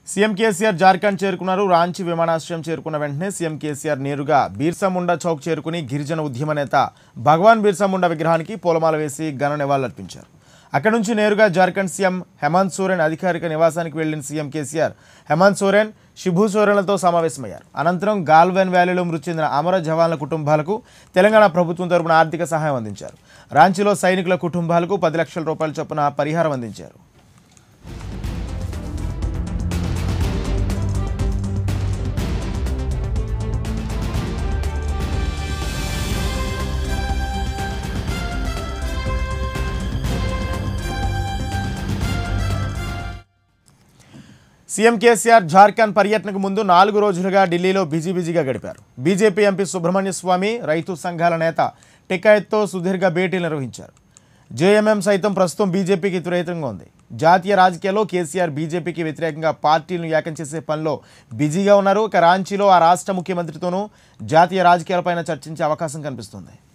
CM KCR Jharkhand చేరుకున్నారు రాంచీ విమానాశ్రయం చేరుకున్న వెంటనే సీఎం కేసీఆర్ నేరుగా బీర్సా ముండా చౌక్ చేరుకుని గిరిజన ఉద్యమ నేత భగవాన్ బిర్సా ముండా విగ్రహానికి పూలమాల వేసి ఘన నివాళులర్పించారు అక్కడి నుంచి నేరుగా జార్ఖండ్ సీఎం హేమంత్ సోరెన్ అధికారిక నివాసానికి వెళ్లిన సీఎం కేసీఆర్ హేమంత్ సోరెన్ షిబు సోరెన్లతో సమావేశమయ్యారు అనంతరం గాల్వెన్ వ్యాలీలో మృతి చెందిన అమర జవాన్ల కుటుంబాలకు తెలంగాణ ప్రభుత్వం తరపున ఆర్థిక సహాయం అందించారు రాంచీలో సైనికుల కుటుంబాలకు పది లక్షల రూపాయల చొప్పున పరిహారం అందించారు సీఎం కేసీఆర్ జార్ఖండ్ పర్యటనకు ముందు నాలుగు రోజులుగా ఢిల్లీలో బిజీ బిజీగా గడిపారు బీజేపీ ఎంపీ సుబ్రహ్మణ్య స్వామి రైతు సంఘాల నేత టికాయత్తో సుదీర్ఘ భేటీలు నిర్వహించారు జేఎంఎం సైతం ప్రస్తుతం బీజేపీకి వ్యతిరేకంగా ఉంది జాతీయ రాజకీయాల్లో కేసీఆర్ బీజేపీకి వ్యతిరేకంగా పార్టీలను ఏకం చేసే పనిలో బిజీగా ఉన్నారు ఇక రాంచీలో ఆ రాష్ట్ర ముఖ్యమంత్రితోనూ జాతీయ రాజకీయాలపైన చర్చించే అవకాశం కనిపిస్తుంది